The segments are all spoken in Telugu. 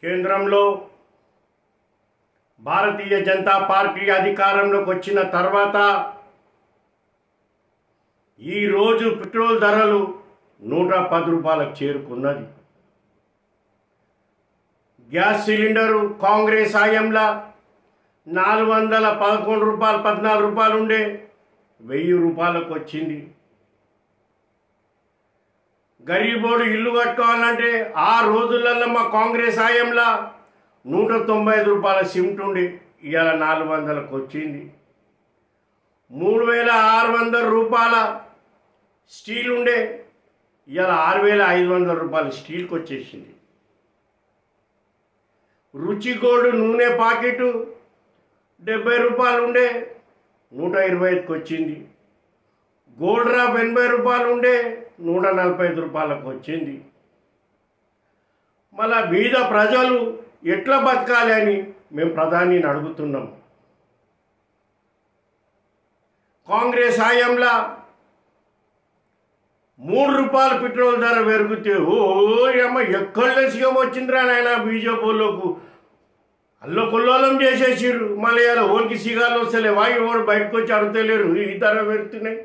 కేంద్రంలో భారతీయ జనతా పార్టీ అధికారంలోకి వచ్చిన తర్వాత ఈరోజు పెట్రోల్ ధరలు నూట పది రూపాయలకు చేరుకున్నది గ్యాస్ సిలిండరు కాంగ్రెస్ హయాంలో నాలుగు వందల పదకొండు రూపాయలు పద్నాలుగు రూపాయలు ఉండే వెయ్యి రూపాయలకు వచ్చింది గరీబోడు ఇల్లు కట్టుకోవాలంటే ఆ రోజులలో మా కాంగ్రెస్ హయాంలో నూట తొంభై ఐదు రూపాయల సిమెంట్ ఉండి ఇవాళ నాలుగు వందలకు వచ్చింది మూడు వేల ఆరు వందల రూపాయల స్టీల్ ఉండే ఇవాళ ఆరు వేల ఐదు వందల రూపాయల స్టీల్కి వచ్చేసింది రుచిగోల్డ్ నూనె పాకెట్ డెబ్బై రూపాయలు ఉండే నూట ఇరవై ఐదుకి వచ్చింది గోల్డ్ డ్రాప్ ఎనభై రూపాయలు ఉండే నూట నలభై ఐదు రూపాయలకు వచ్చింది మళ్ళా బీద ప్రజలు ఎట్లా బతకాలి అని మేము ప్రధానిని అడుగుతున్నాం కాంగ్రెస్ హయాంలో మూడు రూపాయల పెట్రోల్ ధర పెరిగితే ఓ అమ్మ ఎక్కడ సీఎం వచ్చిందిరా నాయన బీజేపీలోకు అల్లో కొల్లోలం చేసేసిర్రు మళ్ళీ ఇలా ఓనికి సిగాలు వస్తలే వాయి ఓడు బయటకు వచ్చి అడుగుతలేరు ఈ ధర పెరుగుతున్నాయి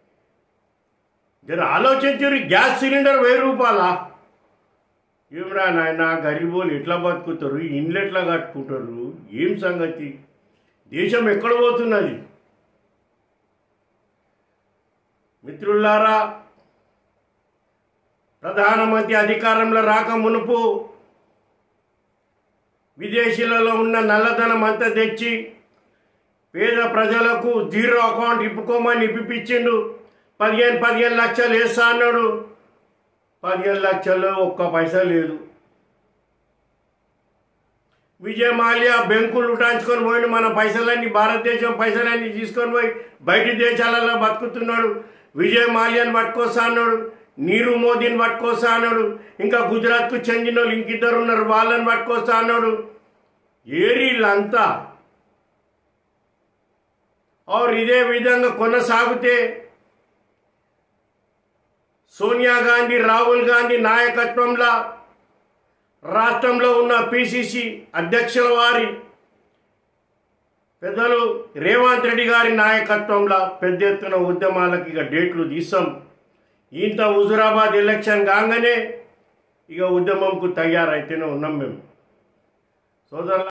జర ఆలోచించారు గ్యాస్ సిలిండర్ వెయ్యి రూపాయలా ఏమిరా నాయన గరీబోలు ఎట్లా బతుకుతారు ఇండ్లు ఎట్లా కట్టుకుంటారు ఏం సంగతి దేశం ఎక్కడ పోతున్నది మిత్రులారా ప్రధానమంత్రి అధికారంలో రాక మునుపు విదేశీలలో ఉన్న నల్లధనం అంతా తెచ్చి పేద ప్రజలకు జీరో అకౌంట్ ఇప్పుకోమని ఇప్పించిండు పదిహేను పదిహేను లక్షలు వేస్తా అన్నాడు పదిహేను లక్షలు ఒక్క పైసా లేదు విజయ్ మాల్యా బెంకులు ఉటాంచుకొని పోయిండు మన పైసలన్నీ భారతదేశం పైసలన్నీ తీసుకొని పోయి బయటి దేశాలలో బతుకుతున్నాడు విజయ్ మాల్యాని పట్టుకొస్తా అన్నాడు నీరు మోదీని పట్టుకొస్తా అన్నాడు ఇంకా గుజరాత్కు చెందిన వాళ్ళు ఇంకిద్దరు ఉన్నారు వాళ్ళని పట్టుకొస్తా అన్నాడు ఏరీళ్ళంతా और ఇదే విధంగా కొనసాగితే సోనియా గాంధీ రాహుల్ గాంధీ నాయకత్వంలో రాష్ట్రంలో ఉన్న పిసిసి అధ్యక్షుల వారి పెద్దలు రేవంత్ రెడ్డి గారి నాయకత్వంలో పెద్ద ఎత్తున ఉద్యమాలకు ఇక డేట్లు తీసాం ఇంత హుజురాబాద్ ఎలక్షన్ కాగానే ఇక ఉద్యమంకు తయారైతేనే ఉన్నాం మేము సోదరుల